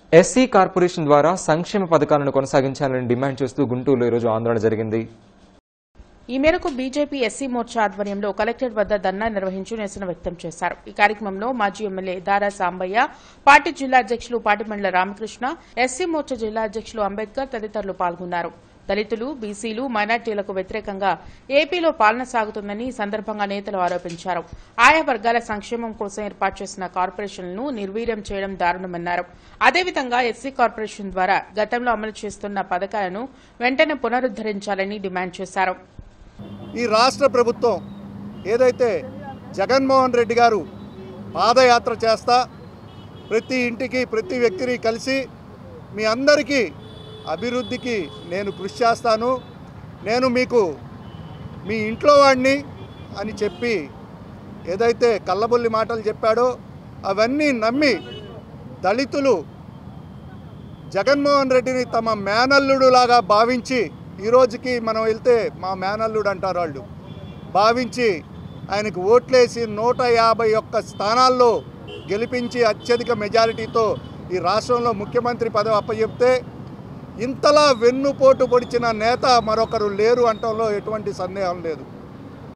SC corporation ద్వారా సంక్షేమ పథకాలను కొనసాగించాలని డిమాండ్ చేస్తూ గుంటూరులో ఈరోజు ఆందోళన జరిగింది ఈ మేరకు బీజేపీ ఎస్సీ మోర్చా ఆధ్వర్యంలో కలెక్టరేట్ వద్ద ధర్నా నిర్వహించి నిరసన వ్యక్తం చేశారు ఈ కార్యక్రమంలో మాజీ ఎమ్మెల్యే దారా సాంబయ్య పార్టీ జిల్లా అధ్యక్షులు పాటిమండల రామకృష్ణ ఎస్సీ మోర్చా జిల్లా అధ్యక్షులు అంబేద్కర్ తదితరులు పాల్గొన్నారు దళితులు బీసీలు మైనార్టీలకు వ్యతిరేకంగా ఏపీలో పాలన సాగుతుందని ఈ సందర్భంగా నేతలు ఆరోపించారు ఆయా వర్గాల సంక్షేమం కోసం ఏర్పాటు చేసిన కార్పొరేషన్లను నిర్వీర్యం చేయడం దారుణమన్నారు అదేవిధంగా ఎస్సీ కార్పొరేషన్ ద్వారా గతంలో అమలు చేస్తున్న పథకాలను వెంటనే పునరుద్దరించాలని డిమాండ్ చేశారు ఈ రాష్ట్ర ప్రభుత్వం ఏదైతే జగన్మోహన్ రెడ్డి గారు పాదయాత్ర చేస్తా ప్రతి ఇంటికి ప్రతి వ్యక్తిని కలిసి మీ అందరికీ అభివృద్ధికి నేను కృషి చేస్తాను నేను మీకు మీ ఇంట్లో వాడిని అని చెప్పి ఏదైతే కళ్ళబొల్లి మాటలు చెప్పాడో అవన్నీ నమ్మి దళితులు జగన్మోహన్ రెడ్డిని తమ మేనల్లుడులాగా భావించి ఈ రోజుకి మనం వెళ్తే మా మేనల్లుడు అంటారు వాళ్ళు భావించి ఆయనకు ఓట్లేసి నూట యాభై ఒక్క స్థానాల్లో గెలిపించి అత్యధిక మెజారిటీతో ఈ రాష్ట్రంలో ముఖ్యమంత్రి పదవి అప్పచెప్తే ఇంతలా వెన్నుపోటు పొడిచిన నేత మరొకరు లేరు అంటంలో ఎటువంటి సందేహం లేదు